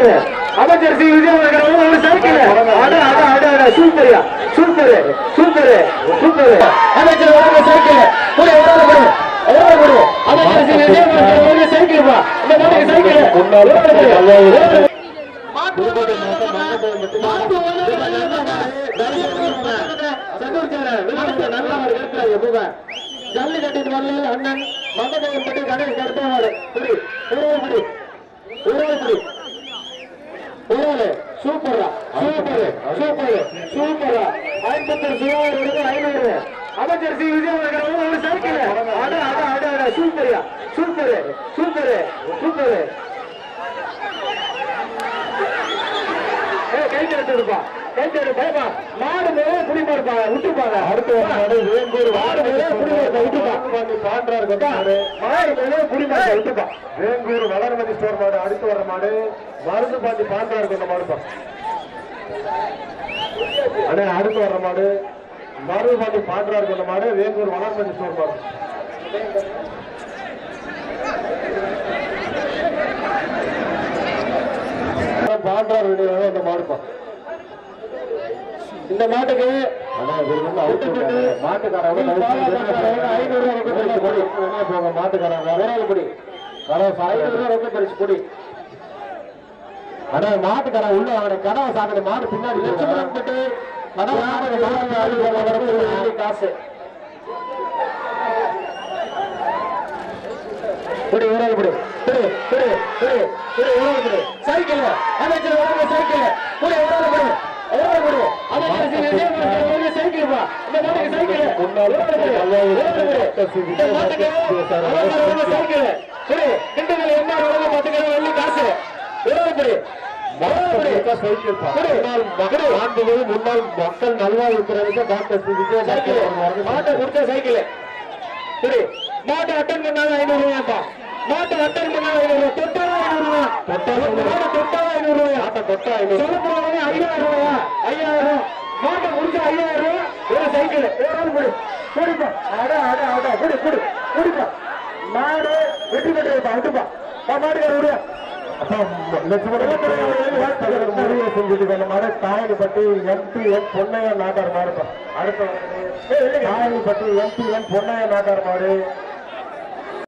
Cycle அமைச்சர் C Vijayabaskar ஒரு cycle அட அட அட அட சூப்பரியா சூப்பர் சூப்பர் சூப்பர் அமைச்சர் ஒரு சைக்கிள் கூட எவ்வளவு கொடு எவ்வளவு கொடு அமைச்சர் சி விஜயபாஸ்கர் ஒரு சைக்கிள் பா இந்த மாதிரி சைக்கிள் ஜல்லிக்கட்டின் வல்லையில் அண்ணன் மந்தகையின் பட்டி கணேஷ் கருத்தவாடு புடி உருவப்படி உருவப்படி உருவலே சூப்பரா சூப்பர் சூப்பர் சூப்பரா ஐம்பத்தொரு சிவாறு எடுத்து ஐநூறு அமைச்சர் சி விஜயபாஸ்கர் ஒரு சைக்கிள் அட அட அட அட சூப்பரியா சூப்பர் சூப்பர் சூப்பர் ஏய், கை தட்டுப்பா கை தட்டு பயப்பா மாடு மேலே குடிப்பாருப்பா விட்டுப்பாங்க அடுத்து மாடு வேம்பூர் மாடு மேலே குடிப்பாருப்பா விட்டுப்பா பாண்டாரு கொண்டாரு மாடு மேலே குடிப்பாரு விட்டுப்பா வேங்கூர் வளர்மதி ஸ்டோர் மாடு அடுத்து வர மாடு மருந்து பாண்டி பாண்டாரு கொண்ட மாடுப்பா அண்ணே அடுத்து வர்ற மாடு மருந்து பாண்டி பாண்டாரு கொண்ட மாடு வேங்கூர் வளர்மதி ஸ்டோர் மாடு பாண்டார் வெளியே அந்த மாடுப்பா இந்த மாட்டுக்கு அண்ணா இவர் வந்து அவுத்து விட்டாரு. மாட்டுக்காரங்க ஐநூறு ரூபாய் ரொக்க பரிசு கொடு. வெளியே போங்க மாட்டுக்காரங்க ஒரு ஆள் கொடு. கதவை ஐநூறு ரூபாய் ரொக்க பரிசு கொடு. அண்ணா மாட்டுக்காரன் உள்ள அவனை கதவை சாப்பிட மாடு பின்னாடி லட்சுமணன் போகுது. பட்டு கதவு சாப்பிட மாடு ஆடு போற வரைக்கும் ஒரு வெள்ளி காசு குடி ஒரு ஆள் குடி குடி குடி குடி குடி ஒரு ஆள் குடி சைக்கிள் அமைச்சர் ஒரு சைக்கிள் குடி ஒரு ஆள் குடி ஒரு ஆள் குடி அமைச்சர் சி. விஜயபாஸ்கர் ஒரு சைக்கிள் பா இந்த மாட்டுக்கு சைக்கிள் முன்னாள் ஒரு ஆள் குடி. ஒரு ஆள் குடி. இந்த மாட்டுக்கு அமைச்சர் ஒரு சைக்கிள் குடி திண்டுக்கல் எம்ஆர் உலக பத்து கிலோ வெள்ளி காசு ஒரு ஆள் குடி ஒரு ஆள் குடி. மாட்டுக்கு சைக்கிள் பா. குடி. முன்னாள் மக்கள் மாண்புமிகு முன்னாள் மக்கள் நல்வாழ்வுத்துறைக்கு டாக்டர் சி சைக்கிள் விஜயபாஸ்கர் மாட்டை கொடுத்த சைக்கிள் சரி மாட்டை அட்டன் பண்ணாத ஐநூறு ரூபாய்ப்பா மாட்டை அட்டன் பண்ணாத ஐநூறு தொட்டாத ஐநூறு ரூபாய் மாட்டை தொட்டாத ஐநூறு ரூபாய் மாட்டை தொட்டா ஐநூறு. சொல்ல போனவங்க ஐயாயிரம் ரூபாயா ஐயாயிரம் மாட்டை முடிச்ச ஐயாயிரம் ரூபாய் ஒரு சைக்கிள் ஒரு ஆள் கொடு குடிப்பா அட அட அட குடி குடி குடிப்பா மாடு வெற்றி பெற்றிருப்பா விட்டுப்பா பா மாட்டுக்கார விடுவா அப்பா, லட்சுமணன் வாழ்த்துக்கள் முடிவு செஞ்சுட்டு அந்த மாடு காயல்பட்டி எம்பி என் பொன்னையா நாட்டார் மாடுப்பா அடுத்த காயல்பட்டி எம்பி என் பொன்னையா நாட்டார் மாடு